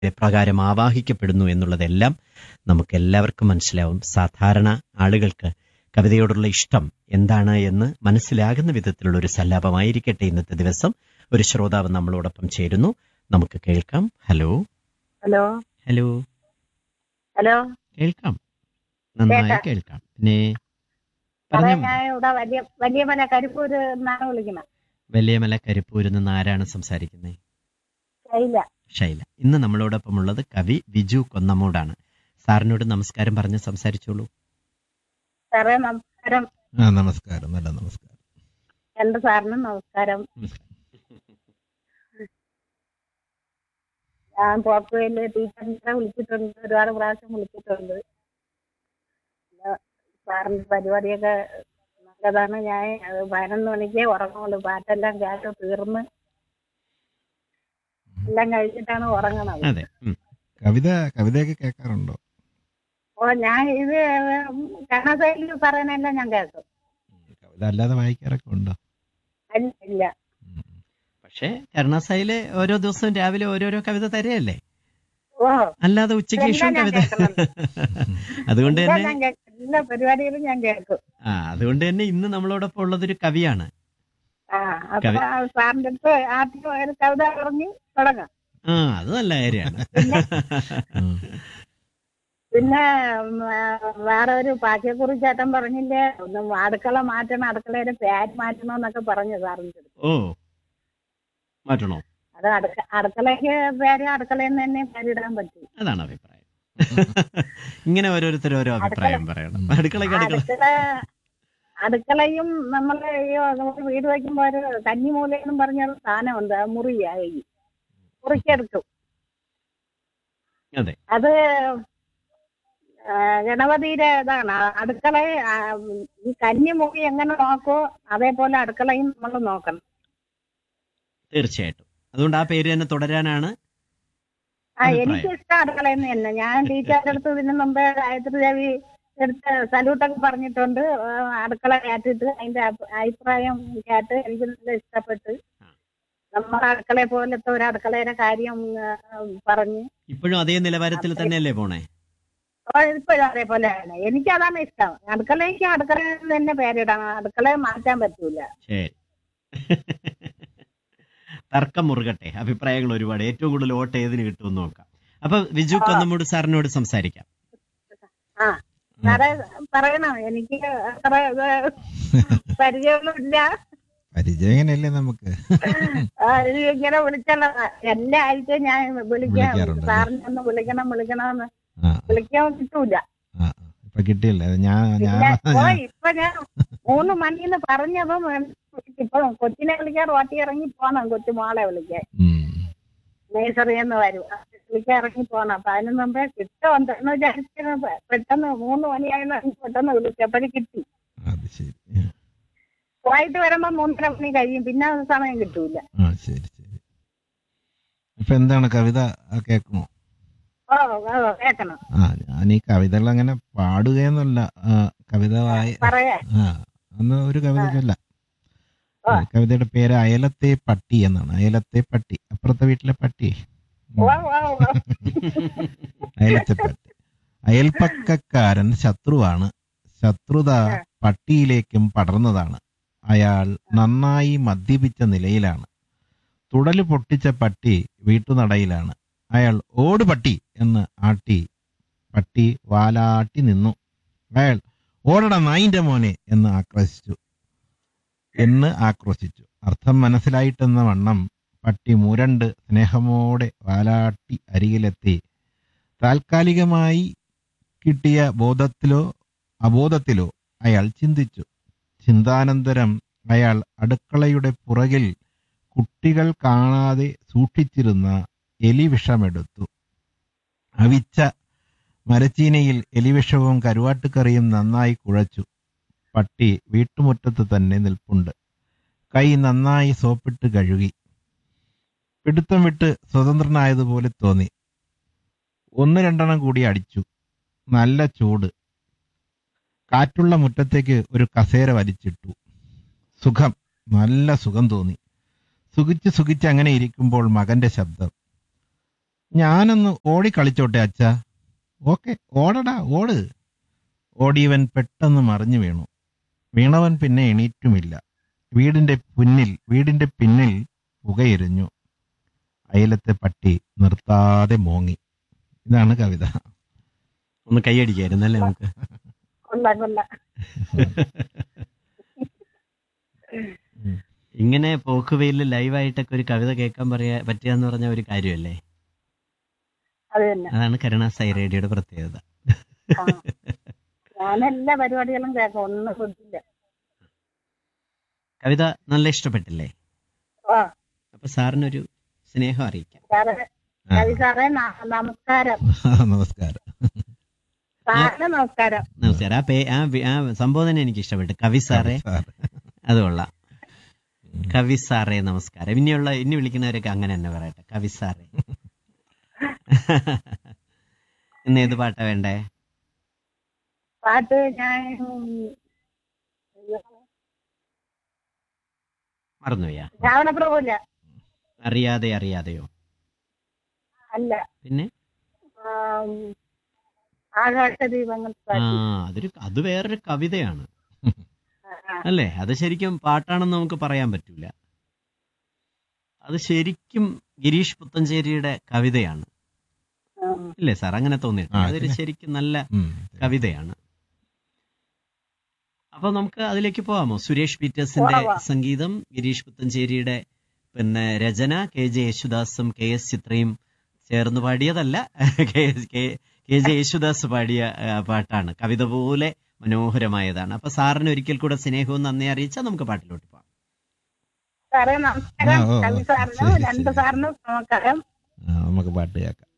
പ്രകാരം ആവാഹിക്കപ്പെടുന്നു എന്നുള്ളതെല്ലാം നമുക്ക് എല്ലാവർക്കും മനസ്സിലാവും സാധാരണ ആളുകൾക്ക് കവിതയോടുള്ള ഇഷ്ടം എന്താണ് എന്ന് മനസ്സിലാകുന്ന വിധത്തിലുള്ള ഒരു സല്ലാപമായിരിക്കട്ടെ ഇന്നത്തെ ദിവസം ഒരു ശ്രോതാവ് നമ്മളോടൊപ്പം ചേരുന്നു നമുക്ക് കേൾക്കാം ഹലോ ഹലോ ഹലോ ഹലോ കേൾക്കാം നന്നായി കേൾക്കാം. കേൾക്കാം പിന്നെ സാറേ പറഞ്ഞ ഞാൻ ഇവിടെ വലിയ വലിയ മല കരിപ്പൂര് എന്നാണ് വിളിക്കുന്നത് വലിയമല കരിപ്പൂരിൽ നിന്ന് ആരാണ് സംസാരിക്കുന്നത് ശൈല ശൈല ഇന്ന് നമ്മളോടൊപ്പം ഉള്ളത് കവി ബിജു കൊന്നമൂടാണ് സാറിനോട് നമസ്കാരം പറഞ്ഞ് സംസാരിച്ചോളൂ സാറേ നമസ്കാരം ആ നമസ്കാരം നല്ല നമസ്കാരം രണ്ട് സാറിനും നമസ്കാരം ഞാൻ പോക്കുവയില് ടീച്ചറിനെ വിളിച്ചിട്ടുണ്ട് ഒരുപാട് പ്രാവശ്യം വിളിച്ചിട്ടുണ്ട് പിന്നെ സാറിന്റെ പരിപാടിയൊക്കെ നല്ലതാണ് ഞാൻ അത് പതിനൊന്ന് മണിക്കേ ഉറങ്ങുള്ളൂ പാട്ടെല്ലാം കേട്ട് തീർന്ന് എല്ലാം കഴിച്ചിട്ടാണ് ഉറങ്ങണത് അതെ ഉം. കവിത കവിതയൊക്കെ കേൾക്കാറുണ്ടോ ഓ ഞാൻ ഇത് കണസൈലിൽ പറയുന്നതെല്ലാം ഞാൻ കേൾക്കും കവിത അല്ലാതെ വായിക്കാറൊക്കെ ഉണ്ടോ അല്ല ഇല്ല ഉം. പക്ഷേ കരുണാസായില് ഓരോ ദിവസവും രാവിലെ ഓരോരോ കവിത തരെയല്ലേ ഓ അല്ലാതെ ഉച്ചയ്ക്ക് ശേഷം എല്ലാം ഞാൻ കവിത കേൾക്കുന്നുണ്ട്. അതുകൊണ്ട് എല്ലാം തന്നെ ഞാൻ കേൾക്കും. എല്ലാ പരിപാടികളും ഞാൻ കേൾക്കും ആ അതുകൊണ്ട് തന്നെ ഇന്ന് നമ്മളോടൊപ്പം ഉള്ളതൊരു കവിയാണ് ആ അപ്പൊ കവി- ആ സാറിന്റെ അടുത്ത് ആദ്യം ഒരു കവിത പറഞ്ഞ് തുടങ്ങാം ആ അത് നല്ല കാര്യമാണ് ഉം. പിന്നെ ഉം, ആ, വേറെ ഒരു പാഠ്യക്കുറി ചേട്ടൻ പറഞ്ഞില്ലേ ഒന്ന് അടുക്കള മാറ്റണം അടുക്കളയുടെ പേര് മാറ്റണം എന്നൊക്കെ പറഞ്ഞു സാറിന്റെ അടുത്ത് ഓ മാറ്റണോ അത് അടുക്ക അടുക്കളയ്ക്ക് പേര് അടുക്കളയിൽ നിന്ന് തന്നെ പേരിടാൻ പറ്റും അതാണ് അഭിപ്രായം ഇങ്ങനെ ഓരോരുത്തർ ഓരോ അഭിപ്രായം പറയണം അടുക്കളയ്ക്ക് അടുക്കള അടുക്കള അടുക്കളയും നമ്മള് ഈ നമുക്ക് വീട് വയ്ക്കുമ്പോ ഒരു കന്നിമൂല എന്നും പറഞ്ഞൊരു സാധനമുണ്ട് ആ മുറിയായി മുറിക്കെടുക്കും അതെ അത് ആ, ഗണപതിയുടെ ഇതാണ് ആ അടുക്കള ആ, ഈ കന്നിമുറി എങ്ങനെ നോക്കോ അതേപോലെ അടുക്കളയും നമ്മൾ നോക്കണം തീർച്ചയായിട്ടും അതുകൊണ്ട് ആ പേര് തന്നെ തുടരാനാണ് ആ അഭിപ്രായം. എനിക്ക് ഇഷ്ടം അടുക്കളയെന്ന് തന്നെ ഞാൻ ടീച്ചറുടെ അടുത്ത് ഇതിന് മുമ്പ് ഗായത്രി ദേവി എടുത്ത് സല്യൂട്ടൊക്കെ പറഞ്ഞിട്ടുണ്ട് ആ, അടുക്കള കേട്ടിട്ട് അതിന്റെ അഭി- അഭിപ്രായം കേട്ട് എനിക്ക് നല്ല ഇഷ്ടപ്പെട്ട് നമ്മുടെ അടുക്കളയെ പോലത്തെ ഒരു അടുക്കളയുടെ കാര്യം ആ, പറഞ്ഞ് ഇപ്പോഴും അതേ നിലവാരത്തിൽ തന്നെയല്ലേ പോണേ അപ്പോൾ ഇപ്പോഴും അതേപോലെയാണ് എനിക്ക് അതാണ് ഇഷ്ടം അടുക്കളയ്ക്ക് അടുക്കളയിൽ തന്നെ പേരിടണം അടുക്കളയെ മാറ്റാൻ പറ്റൂല ശരി തർക്കം മുറുകട്ടെ അഭിപ്രായങ്ങൾ ഒരുപാട് ഏറ്റവും കൂടുതൽ വോട്ട് ഏതിന് കിട്ടുമെന്ന് നോക്കാം അപ്പൊ വിജു കൊന്നമൂട് സാറിനോട് സംസാരിക്കാം ആ സാറേ പറയണം എനിക്ക് അത്ര ഇത് പരിചയമൊന്നും ഇല്ല പരിചയം എങ്ങനെയല്ലേ നമുക്ക് ആ, ഇത് ഇങ്ങനെ വിളിച്ചല്ല എല്ലാ ആഴ്ചയും ഞാൻ വിളിക്കാം വിളിക്കാറുണ്ട് അല്ലേ? സാറിനെ ഒന്ന് വിളിക്കണം വിളിക്കണമെന്ന് ആ വിളിക്കാൻ കിട്ടൂല ആ ആ. ഇപ്പൊ കിട്ടിയില്ല ഞാൻ ഞാൻ പിന്നെ ഓ ഇപ്പൊ ഞാൻ മൂന്ന് മണിന്ന് പറഞ്ഞതും ഇപ്പൊ കൊച്ചിനെ വിളിക്കാൻ റോട്ടി ഇറങ്ങി പോണം കൊച്ചു മോളെ വിളിക്കാൻ ഉം. നേഴ്സറിന്ന് വരും വിളിക്കാൻ ഇറങ്ങി പോണം അപ്പൊ അതിന് മുമ്പേ കിട്ടുമെന്ന് വിചാരിച്ചു പെട്ടെന്ന് മൂന്ന് മണിയായിരുന്നു പെട്ടെന്ന് വിളിച്ചപ്പോഴും കിട്ടി അത് ശരി പോയിട്ട് വരുമ്പോ മൂന്നര മണി കഴിയും പിന്നെ അത് സമയം കിട്ടൂല ആ ശരി ശരി ഇപ്പൊ എന്താണ് കവിത ആ, കേൾക്കുമോ ഓ ഓ കേക്കണം ആ ഞാൻ ഈ കവിതകൾ അങ്ങനെ പാടുകയെന്നല്ല ആ, കവിത വായി പറയാ ആ അന്ന് ഒരു കവിത ചൊല്ല ആ. കവിതയുടെ പേര് അയലത്തെ പട്ടി എന്നാണ് അയലത്തെ പട്ടി അപ്പുറത്തെ വീട്ടിലെ പട്ടി ഉം. ഓ ഓ ഓ അയലത്തെ പട്ടി അയൽപ്പക്കക്കാരൻ ശത്രുവാണ് ശത്രുത പട്ടിയിലേക്കും പടർന്നതാണ് അയാൾ നന്നായി മദ്യപിച്ച നിലയിലാണ് തുടല് പൊട്ടിച്ച പട്ടി വീട്ടുനടയിലാണ് അയാൾ ഓട് പട്ടി എന്ന് ആട്ടി പട്ടി വാലാട്ടി നിന്നു അയാൾ ഓടട നായിന്റെ മോനെ എന്ന് ആക്രോശിച്ചു എന്ന് ആക്രോശിച്ചു അർത്ഥം മനസ്സിലായിട്ടെന്ന വണ്ണം പട്ടി മുരണ്ട് സ്നേഹമോടെ വാലാട്ടി അരികിലെത്തി താൽക്കാലികമായി കിട്ടിയ ബോധത്തിലോ അബോധത്തിലോ അയാൾ ചിന്തിച്ചു ചിന്താനന്തരം അയാൾ അടുക്കളയുടെ പുറകിൽ കുട്ടികൾ കാണാതെ സൂക്ഷിച്ചിരുന്ന എലിവിഷമെടുത്തു അവിച്ച മരച്ചീനയിൽ എലിവിഷവും കരുവാട്ടുകറിയും നന്നായി കുഴച്ചു പട്ടി വീട്ടുമുറ്റത്ത് തന്നെ നിൽപ്പുണ്ട് കൈ നന്നായി സോപ്പിട്ട് കഴുകി പിടുത്തം വിട്ട് സ്വതന്ത്രനായതുപോലെ തോന്നി ഒന്ന് രണ്ടെണ്ണം കൂടി അടിച്ചു നല്ല ചൂട് കാറ്റുള്ള മുറ്റത്തേക്ക് ഒരു കസേര വലിച്ചിട്ടു സുഖം നല്ല സുഖം തോന്നി സുഖിച്ച് സുഖിച്ച് അങ്ങനെ ഇരിക്കുമ്പോൾ മകന്റെ ശബ്ദം ഞാനൊന്ന് ഓടി കളിച്ചോട്ടെ അച്ഛ ഓക്കെ ഓടടാ ഓട് ഓടിയവൻ പെട്ടെന്ന് മറിഞ്ഞു വീണു വീണവൻ പിന്നെ എണീറ്റുമില്ല വീടിന്റെ പിന്നിൽ വീടിന്റെ പിന്നിൽ പുകയെരിഞ്ഞു അയലത്തെ പട്ടി നിർത്താതെ മോങ്ങി ഇതാണ് കവിത ഒന്ന് കൈയടിക്കായിരുന്നല്ലേ നമുക്ക് കൊള്ളാം കൊള്ളാം ഇങ്ങനെ പോക്കുവെയിൽ ലൈവായിട്ടൊക്കെ ഒരു കവിത കേൾക്കാൻ പറയാ പറ്റുക പറഞ്ഞ ഒരു കാര്യമല്ലേ അത് തന്നെ അതാണ് കരുണാസായി റേഡിയോയുടെ പ്രത്യേകത ആ. ഞാൻ എല്ലാ പരിപാടികളും കേൾക്കും ഒന്നും ശ്രദ്ധില്ല കവിത നല്ല ഇഷ്ടപ്പെട്ടില്ലേ ആ അപ്പൊ സാറിനൊരു സ്നേഹം അറിയിക്കാം സാറേ ആ, കവി സാറേ ന- നമസ്കാരം നമസ്കാരം സാറിന് നമസ്കാരം നമസ്കാരം ആ പേ ആ വി- ആ സംബോധന എനിക്ക് ഇഷ്ടപ്പെട്ടു കവി സാറേ സാർ. അത് കൊള്ളാം കവി സാറേ നമസ്കാരം ഇനിയുള്ള ഇനി വിളിക്കുന്നവരൊക്കെ അങ്ങനെ തന്നെ പറയട്ടെ കവി സാറേ ഇന്ന് ഏത് പാട്ടാ വേണ്ടേ പാട്ട് ഞാൻ മറന്നുപോയാ രാവണപ്രഭുല്ല അറിയാതെ അറിയാതെയോ അല്ല പിന്നെ ആം, ആകാശ ദീപങ്ങൾ ആ അതൊരു അത് വേറൊരു കവിതയാണ് ആ, അല്ലേ അത് ശരിക്കും പാട്ടാണെന്ന് നമുക്ക് പറയാൻ പറ്റൂല അത് ശരിക്കും ഗിരീഷ് പുത്തഞ്ചേരിയുടെ കവിതയാണ് ആ. ഇല്ലേ സാർ അങ്ങനെ തോന്നിയിട്ടുണ്ട് ആ, അതൊരു പിന്നെ. ശരിക്കും നല്ല ഉം. കവിതയാണ് അപ്പൊ നമുക്ക് അതിലേക്ക് പോവാമോ സുരേഷ് പീറ്റേഴ്സിന്റെ പോവാം. സംഗീതം ഗിരീഷ് പുത്തഞ്ചേരിയുടെ പിന്നെ രചന കെ ജെ യേശുദാസും കെ എസ് ചിത്രയും ചേർന്ന് പാടിയതല്ല K K- K J Yesudas പാടിയ ആ, പാട്ടാണ് കവിത പോലെ മനോഹരമായതാണ് അപ്പൊ സാറിന് ഒരിക്കൽ കൂടെ സ്നേഹവും നന്ദി അറിയിച്ചാൽ നമുക്ക് പാട്ടിലോട്ട് പോവാം സാറേ നമസ്കാരം ആ, ഓ, ഓ. കവി സാറിനും ശരി, രണ്ട് ശരി. സാറിനും നമസ്കാരം ആ, നമുക്ക് പാട്ട് കേൾക്കാം